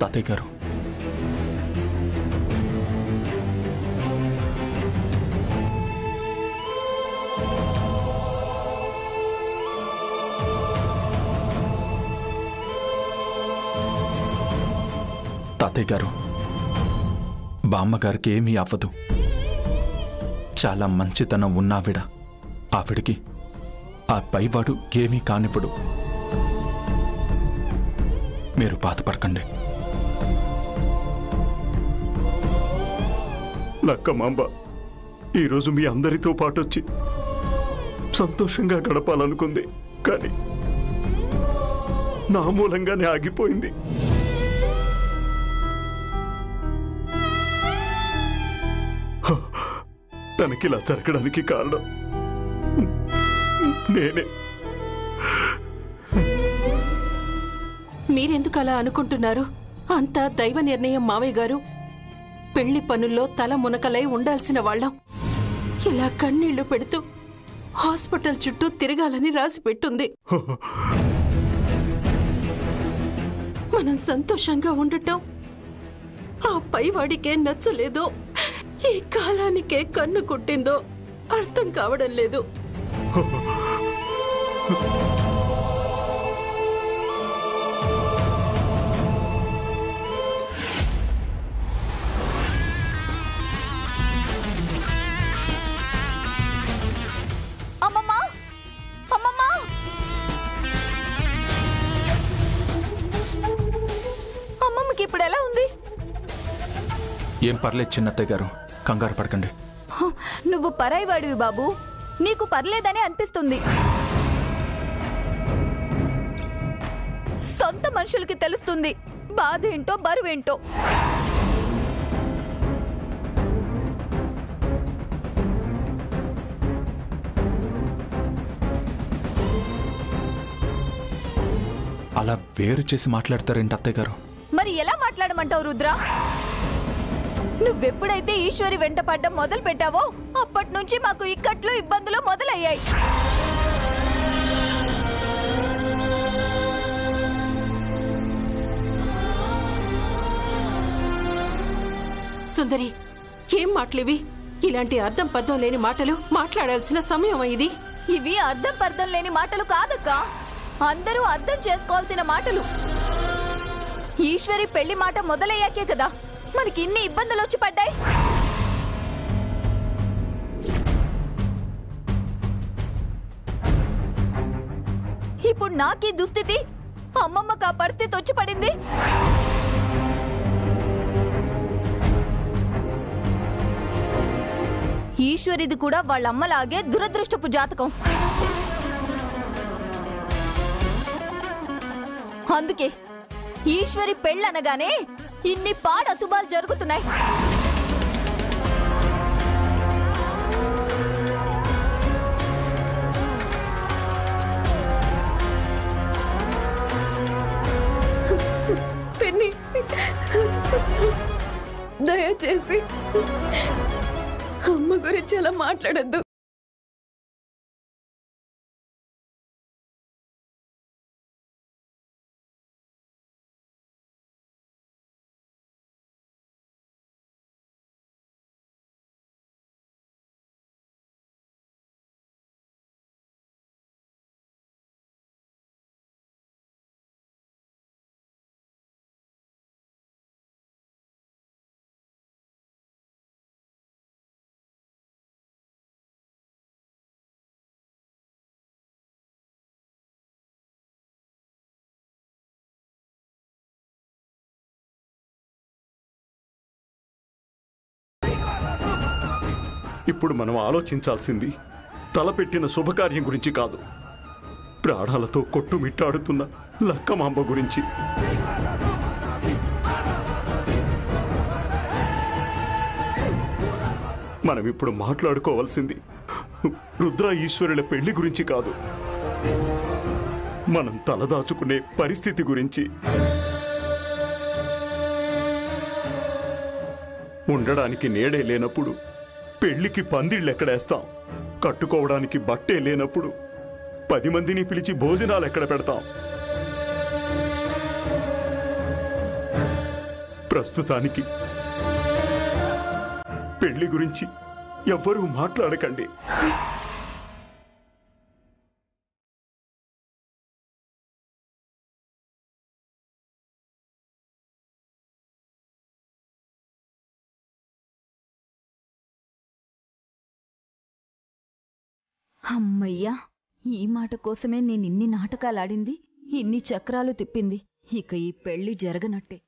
తాతయ్య గారు తాతయ్య గారు బామ్మగారికి ఏమీ అవ్వదు చాలా మంచితనం ఉన్నావిడ ఆవిడికి ఆ పైవాడు ఏమీ కానివ్వడు మీరు బాధపడకండి లక్కమాంబ ఈరోజు మీ అందరితో పాటు వచ్చి సంతోషంగా గడపాలనుకుంది కానీ నా మూలంగానే ఆగిపోయింది హ, తనకిలా జరగడానికి కారణం నేనే మీరెందుకు అలా అనుకుంటున్నారు అంతా దైవ నిర్ణయం మావయ్య గారు పెళ్లి పనుల్లో తల మునకలై ఉండాల్సిన వాళ్ళం ఇలా కన్నీళ్లు పెడుతూ హాస్పిటల్ చుట్టూ తిరగాలని రాసి పెట్టుంది మనం సంతోషంగా ఉండటం ఆ పైవాడికే నచ్చలేదో ఈ కాలానికే కన్ను కొట్టిందో అర్థం కావడం లేదు అమ్మమ్మా అమ్మమ్మా అమ్మమ్మకి ఇప్పుడు ఎలా ఉంది ఏం పర్లేదు చిన్నత్తయ్య గారు కంగారు పడకండి హ, నువ్వు పరాయివాడివి బాబు నీకు పర్లేదని అనిపిస్తుంది సొంత మనుషులకి తెలుస్తుంది బాధ ఏంటో బరువేంటో అలా వేరు చేసి మాట్లాడతారేంటి అత్తయ్య గారు మరి ఎలా మాట్లాడమంటావు రుద్ర నువ్వెప్పుడైతే ఈశ్వరి వెంట పడ్డం మొదలు పెట్టావో అప్పటి నుంచి మాకు ఇక్కట్లు ఇబ్బందులు మొదలయ్యాయి సుందరి ఏం మాటలివి ఇలాంటి అర్థం పర్థం లేని మాటలు మాట్లాడాల్సిన సమయం ఇది ఇవి అర్థం పర్థం లేని మాటలు కాదక్క అందరూ అర్థం చేసుకోవాల్సిన మాటలు ఈశ్వరి పెళ్లి మాట మొదలయ్యాకే కదా మనకి ఇన్ని ఇబ్బందులు వచ్చి పడ్డాయి ఇప్పుడు నాకీ దుస్థితి అమ్మమ్మకు ఆ పరిస్థితి వచ్చి పడింది ఈశ్వరిది కూడా వాళ్ళ అమ్మలాగే దురదృష్టపు జాతకం అందుకే ఈశ్వరి పెళ్ళనగానే ఇన్ని పాడ అశుభాలు జరుగుతున్నాయి పెన్ని దయచేసి అమ్మ గురించి అలా మాట్లాడద్దు ఇప్పుడు మనం ఆలోచించాల్సింది తలపెట్టిన శుభకార్యం గురించి కాదు ప్రాణాలతో కొట్టుమిట్టాడుతున్న లక్కమాంబ గురించి మనం ఇప్పుడు మాట్లాడుకోవాల్సింది రుద్ర ఈశ్వరుల పెళ్లి గురించి కాదు మనం తలదాచుకునే పరిస్థితి గురించి ఉండడానికి నేడే లేనప్పుడు పెళ్లికి పందిళ్ళు ఎక్కడేస్తాం కట్టుకోవడానికి బట్టే లేనప్పుడు పది మందిని పిలిచి భోజనాలు ఎక్కడ పెడతాం ప్రస్తుతానికి పెళ్లి గురించి ఎవ్వరూ మాట్లాడకండి అమ్మయ్యా ఈ మాట కోసమే నేను ఇన్ని నాటకాలాడింది ఇన్ని చక్రాలు తిప్పింది ఇక ఈ పెళ్లి జరగనట్టే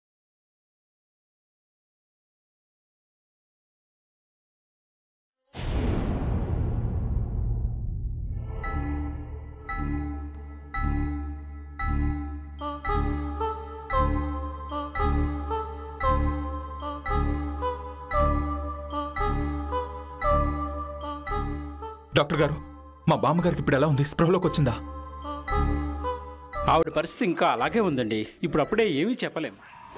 డాక్టర్ గారు మా బామ్మగారికి ఇప్పుడు ఎలా ఉంది స్పృహలోకి వచ్చిందా ఆవిడ పరిస్థితి ఇంకా అలాగే ఉందండి ఇప్పుడు అప్పుడే ఏమీ చెప్పలేం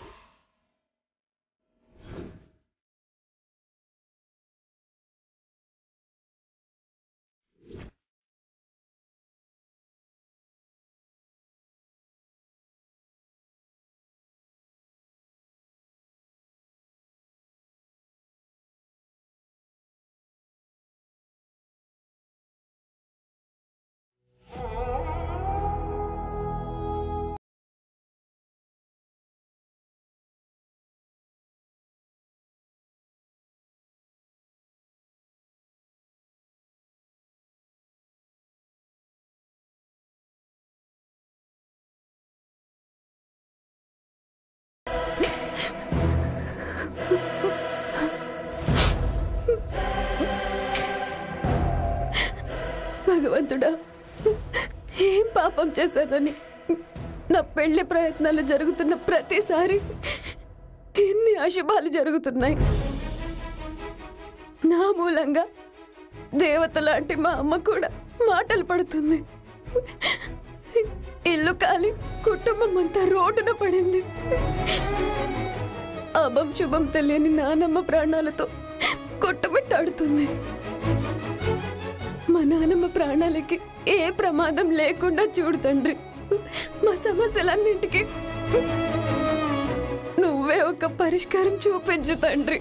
భగవంతుడా ఏం పాపం చేశానని నా పెళ్లి ప్రయత్నాలు జరుగుతున్న ప్రతిసారి ఎన్ని అశుభాలు జరుగుతున్నాయి నా మూలంగా దేవత లాంటి మా అమ్మ కూడా మాటలు పడుతుంది ఇల్లు కాలి కుటుంబం అంతా రోడ్డున పడింది అభం శుభం తెలియని నానమ్మ ప్రాణాలతో కొట్టుమిట్టాడుతుంది మా నానమ్మ ప్రాణాలకి ఏ ప్రమాదం లేకుండా చూడు తండ్రి మా సమస్యలన్నింటికి నువ్వే ఒక పరిష్కారం చూపించు తండ్రి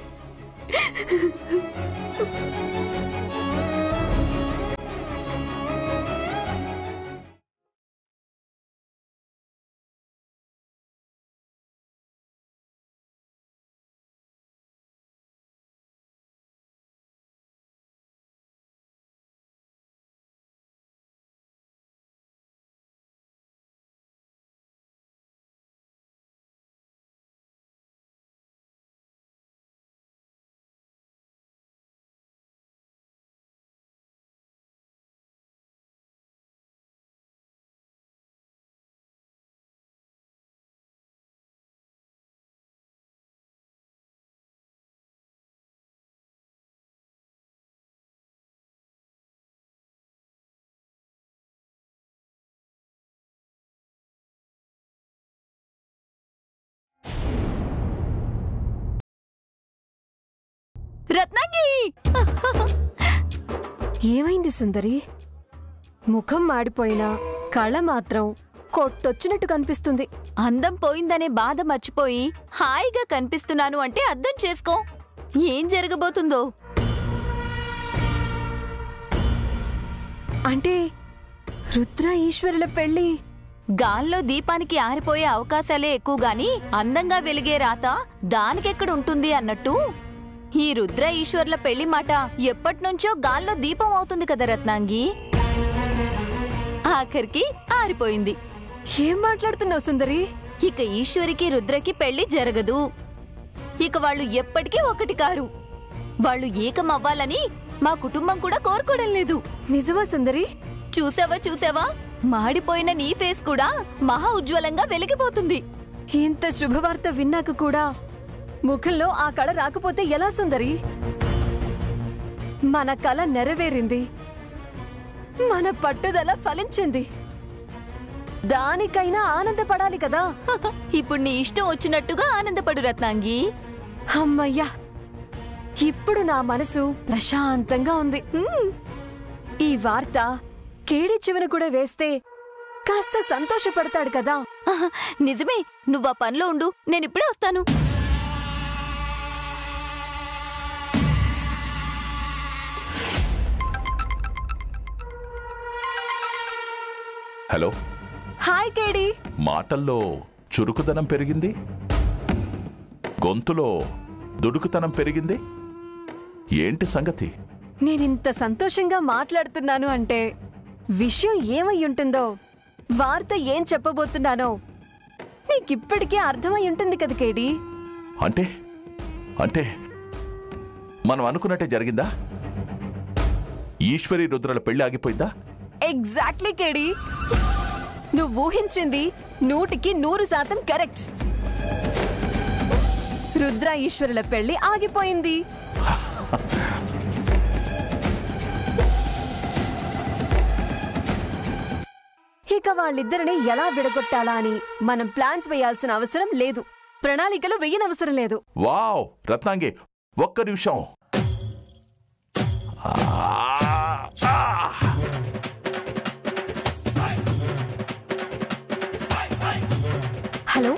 రత్నంగి ఏమైంది సుందరి ముఖం మాడిపోయినా కళ మాత్రం కొట్టొచ్చినట్టు కనిపిస్తుంది అందం పోయిందనే బాధ మర్చిపోయి హాయిగా కనిపిస్తున్నాను అంటే అర్థం చేసుకో ఏం జరగబోతుందో అంటే రుద్ర ఈశ్వరుల పెళ్లి గాల్లో దీపానికి ఆరిపోయే అవకాశాలే ఎక్కువ గాని అందంగా వెలిగే రాత దానికెక్కడ ఉంటుంది అన్నట్టు ఈ రుద్ర ఈశ్వర్ల పెళ్లి మాట ఎప్పటినుంచో గాల్లో దీపం అవుతుంది కదా రత్నాంగి ఆఖరికి ఆరిపోయింది ఏం మాట్లాడుతున్నావు సుందరి ఇక ఈశ్వరికి రుద్రకి పెళ్లి జరగదు ఇక వాళ్ళు ఎప్పటికీ ఒకటి కారు వాళ్ళు ఏకమవ్వాలని మా కుటుంబం కూడా కోరుకోవడం లేదు నిజమా సుందరి చూసావా చూసావా మాడిపోయిన నీ ఫేస్ కూడా మహా ఉజ్వలంగా వెలిగిపోతుంది ఇంత శుభవార్త విన్నాక కూడా ముఖంలో ఆ కళ రాకపోతే ఎలా సుందరి మన కళ నెరవేరింది మన పట్టుదల ఫలించింది దానికైనా ఆనందపడాలి కదా ఇప్పుడు నీ ఇష్టం వచ్చినట్టుగా ఆనందపడు రత్నాంగి అమ్మయ్యా ఇప్పుడు నా మనసు ప్రశాంతంగా ఉంది ఈ వార్త కేడి చెవిన కూడా వేస్తే కాస్త సంతోషపడతాడు కదా ఆహా, నిజమే నువ్వు ఆ పనిలో ఉండు నేనిప్పుడే వస్తాను హలో హాయ్ కేడి మాటల్లో చురుకుదనం పెరిగింది గొంతులో దుడుకుతనం పెరిగింది ఏంటి సంగతి నేనింత సంతోషంగా మాట్లాడుతున్నాను అంటే విషయం ఏమై ఉంటుందో వార్త ఏం చెప్పబోతున్నానో నీకిప్పటికే అర్థమై ఉంటుంది కదా కేడి అంటే అంటే మనం అనుకున్నట్టే జరిగిందా ఈశ్వరి రుద్రల పెళ్లి ఆగిపోయిందా ఎగ్జాక్ట్లీ కేడి నువ్వు ఊహించింది నూటికి నూరు శాతం కరెక్ట్ రుద్ర ఈశ్వరుల పెళ్లి ఆగిపోయింది ఇక వాళ్ళిద్దరిని ఎలా విడగొట్టాలా అని మనం ప్లాన్స్ వేయాల్సిన అవసరం లేదు ప్రణాళికలు వెయ్యనవసరం లేదు వావ్ రత్నాంగి ఒక్క నిమిషం ఆ, ఆ. హలో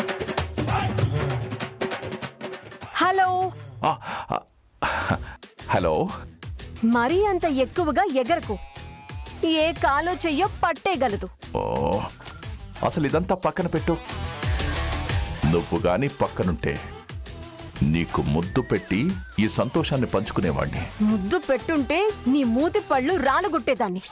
హలో ఆ, ఆ. హలో మరీ అంత ఎక్కువగా ఎగరకు ఏ కాలో చెయ్యో పట్టేయగలదు ఓ అసలు ఇదంతా పక్కన పెట్టు నువ్వు గాని పక్కనుంటే నీకు ముద్దు పెట్టి ఈ సంతోషాన్ని పంచుకునేవాణ్ణి ముద్దు పెట్టుంటే నీ మూతి పళ్ళు రాలగొట్టేదాన్ని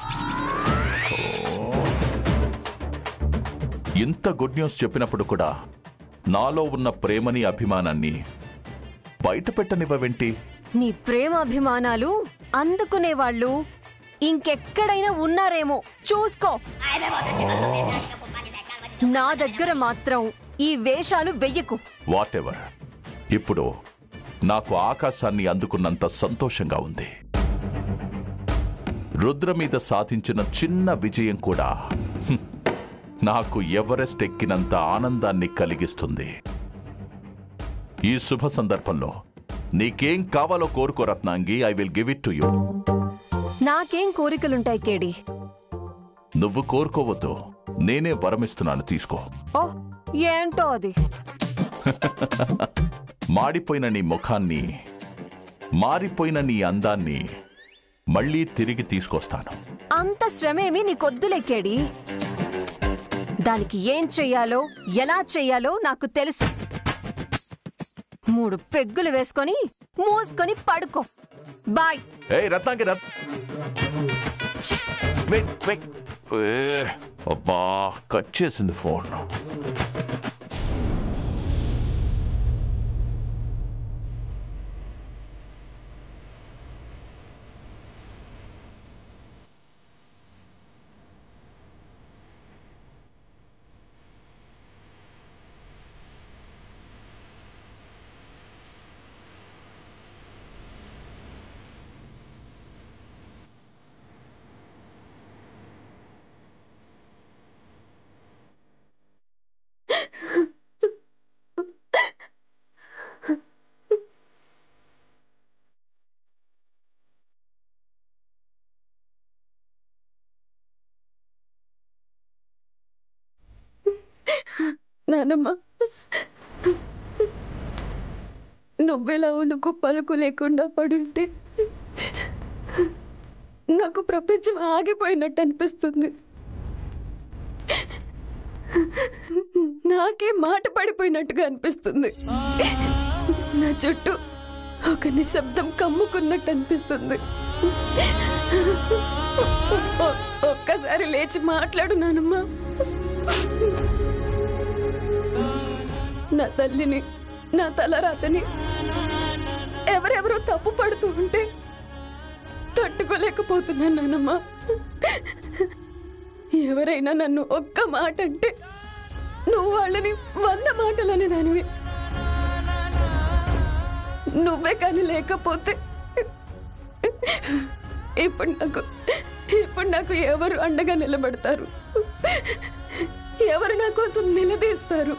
ఇంత గుడ్ న్యూస్ చెప్పినప్పుడు కూడా నాలో ఉన్న ప్రేమని అభిమానాన్ని బయట పెట్టనివ్వవేంటి నీ ప్రేమాభిమానాలు అందుకునేవాళ్ళు ఇంకెక్కడైనా ఉన్నారేమో చూసుకో నా దగ్గర మాత్రం ఈ వేషాలు వెయ్యకు వాట్ ఎవర్ ఇప్పుడు నాకు ఆకాశాన్ని అందుకున్నంత సంతోషంగా ఉంది రుద్ర మీద సాధించిన చిన్న విజయం కూడా హ్మ్, నాకు ఎవరెస్ట్ ఎక్కినంత ఆనందాన్ని కలిగిస్తుంది ఈ శుభ సందర్భంలో నీకేం కావాలో కోరుకో Ratnangi I will give it to you నాకేం కోరికలుంటాయి కేడి నువ్వు కోరుకోవద్దు నేనే వరమిస్తున్నాను తీసుకో ఓ ఏంటో అది మాడిపోయిన నీ ముఖాన్ని మారిపోయిన నీ అందాన్ని మళ్ళీ తిరిగి తీసుకొస్తాను అంత శ్రమేమి నీకొద్దులెక్కేడి దానికి ఏం చెయ్యాలో ఎలా చెయ్యాలో నాకు తెలుసు మూడు పెగ్గులు వేసుకొని మూసుకొని పడుకో బాయ్ ఏయ్ రత్నాంగి రత్ వెయిట్, వెయిట్. ఏ, అబ్బా కట్ చేసింది ఫోన్ నానమ్మ నువ్వెలా ఉనుకు పలుకు లేకుండా పడుంటే నాకు ప్రపంచం ఆగిపోయినట్టు అనిపిస్తుంది నాకే మాట పడిపోయినట్టుగా అనిపిస్తుంది నా చుట్టూ ఒక నిశ్శబ్దం కమ్ముకున్నట్టు అనిపిస్తుంది ఒ- ఒక్కసారి లేచి మాట్లాడు నానమ్మ నా తల్లిని నా తలరాతని ఎవరెవరో తప్పు పడుతూ ఉంటే తట్టుకోలేకపోతున్నాను నానమ్మ ఎవరైనా నన్ను ఒక్క మాట అంటే నువ్వు వాళ్ళని వంద మాటలు అనేదానివి నువ్వే కానీ లేకపోతే ఇప్పుడు నాకు ఇప్పుడు నాకు ఎవరు అండగా నిలబడతారు ఎవరు నా కోసం నిలదీస్తారు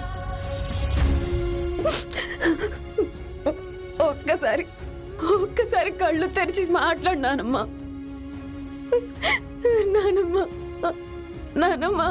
ఒక్కసారి ఒక్కసారి కళ్ళు తెరిచి మాట్లాడినానమ్మా నానమ్మ నానమ్మ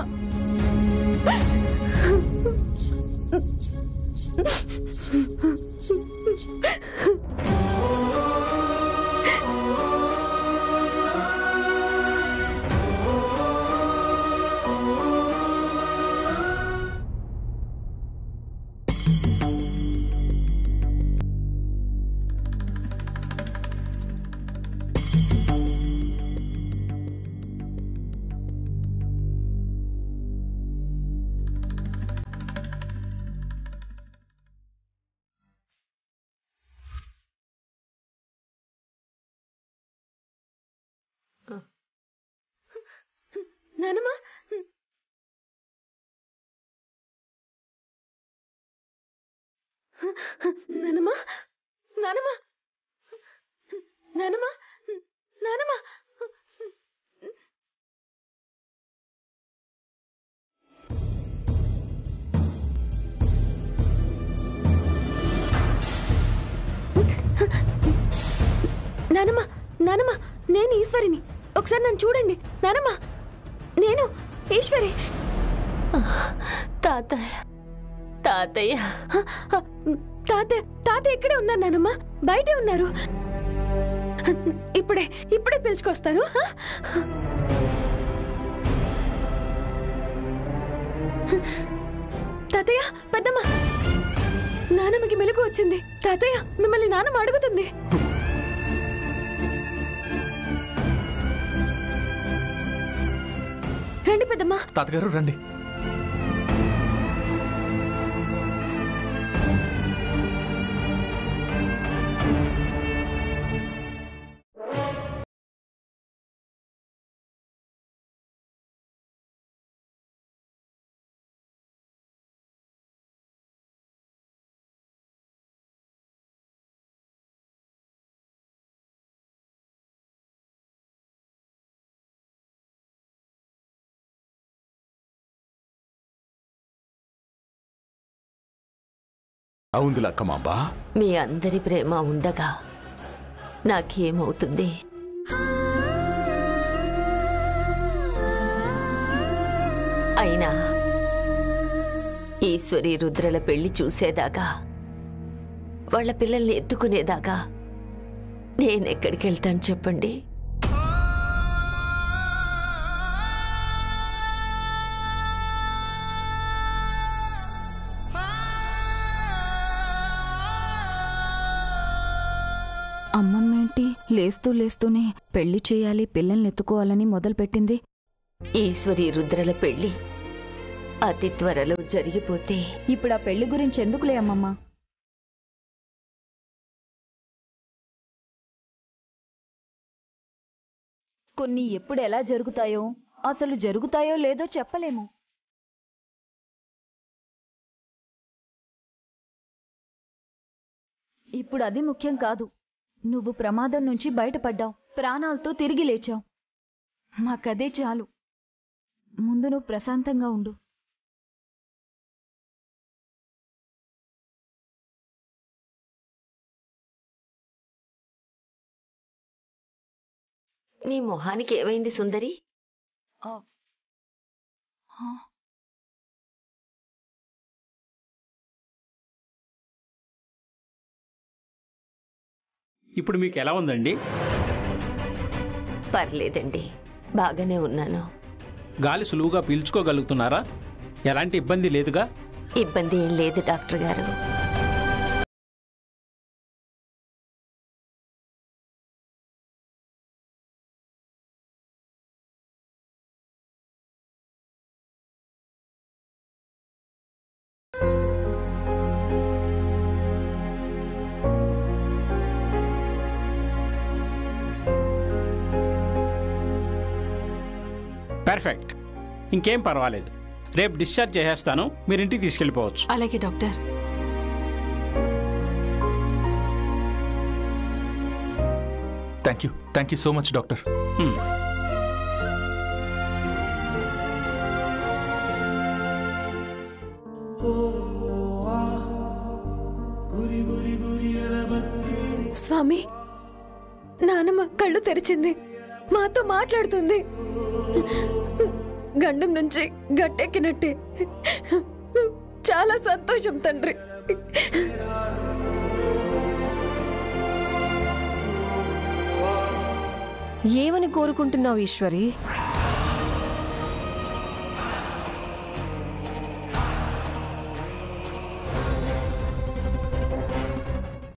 నానమ్మా నానమ్మా నానమ్మా నానమ్మా నానమ్మా నానమ్మ నానమ్మ నేను ఈశ్వరిని ఒకసారి నన్ను చూడండి నానమ్మ నేను ఈశ్వరి తాతయ్య తాతయ్య తాతయ్య తాతయ్య ఇక్కడే ఉన్నారు నానమ్మ బయటే ఉన్నారు ఇప్పుడే ఇప్పుడే పిలుచుకొస్తాను హ? తాతయ్య పెద్దమ్మ నానమ్మకి మెలకు వచ్చింది తాతయ్య మిమ్మల్ని నానమ్మ అడుగుతుంది రండి పెద్దమ్మ తాతగారు రండి అవుందిలా అక్కమాంబా మీ అందరి ప్రేమ ఉండగా నాకేమవుతుంది అయినా ఈశ్వరి రుద్రల పెళ్లి చూసేదాకా వాళ్ళ పిల్లల్ని ఎత్తుకునేదాకా నేనెక్కడికి వెళ్తాను చెప్పండి అమ్మమ్మేంటి లేస్తూ లేస్తూనే పెళ్లి చేయాలి పిల్లల్ని ఎత్తుకోవాలని మొదలుపెట్టింది ఈశ్వరి రుద్రల పెళ్లి అతి త్వరలో జరిగిపోతే ఇప్పుడు ఆ పెళ్లి గురించి ఎందుకులే అమ్మమ్మ కొన్ని ఎప్పుడు ఎలా జరుగుతాయో అసలు జరుగుతాయో లేదో చెప్పలేము ఇప్పుడు అది ముఖ్యం కాదు నువ్వు ప్రమాదం నుంచి బయటపడ్డావు ప్రాణాలతో తిరిగి లేచావు మాకదే చాలు ముందు నువ్వు ప్రశాంతంగా ఉండు నీ మొహానికి ఏమైంది సుందరి ఇప్పుడు మీకు ఎలా ఉందండి పర్లేదండి బాగానే ఉన్నాను గాలి సులువుగా పీల్చుకోగలుగుతున్నారా ఎలాంటి ఇబ్బంది లేదుగా ఇబ్బంది ఏం లేదు డాక్టర్ గారు పర్ఫెక్ట్ ఇంకేం పర్వాలేదు రేపు డిశ్చార్జ్ చేసేస్తాను మీరు ఇంటికి తీసుకెళ్ళిపోవచ్చు అలాగే doctor thank you thank you so much doctor hmm. స్వామి నానమ్మ కళ్ళు తెరిచింది మాతో మాట్లాడుతుంది గండం నుంచి గట్టెక్కినట్టే చాలా సంతోషం తండ్రి ఏమని కోరుకుంటున్నావు ఈశ్వరి